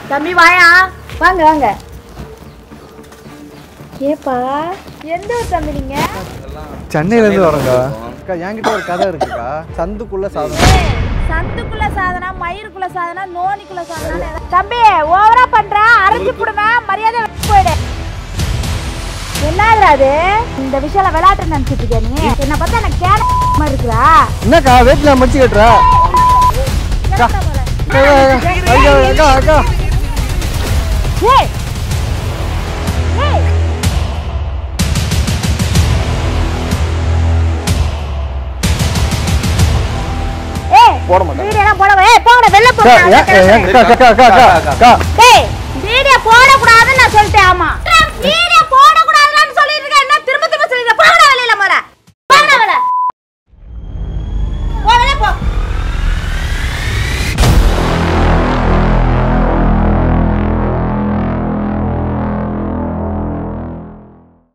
தம்பி வாயா வாங்க வாங்க ஏப்பா எந்த ஊர் தம்பி நீங்க சென்னையில இருந்து வரோங்க அக்கா என்கிட்ட ஒரு கதை இருக்குக்கா சந்துக்குள்ள சாதம் ஏய், சந்துக்குள்ள சாதனா மயிருக்குள்ள சாதனா நோனிக்குள்ள சாதனா தம்பி ஓவரா பண்ற அரைஞ்சு புடுவேன் மரியாதை வெளிய போயிடு என்னதுடா அது இந்த விஷயம் விளையாட்டு நினைச்சிட்டு இருக்க நீ என்ன பார்த்தா எனக்கு கேன மாதிரி இருக்குதா என்னக்கா வேட்டில மடிச்சு கட்டுற அக்கா, அக்கா, அக்கா, அக்கா. ஏய் ஏய் ஏய் போட மாட்டேன். வீடியோலாம் போட ஏய் போங்கடா வெளில அக்கா, போங்கடா ஏன், ஏன், அக்கா, அக்கா, அக்கா, அக்கா, அக்கா. டேய் வீடியோ போட கூடாதுன்னு நான் சொல்லிட்டேன் ஆமா வீடியோ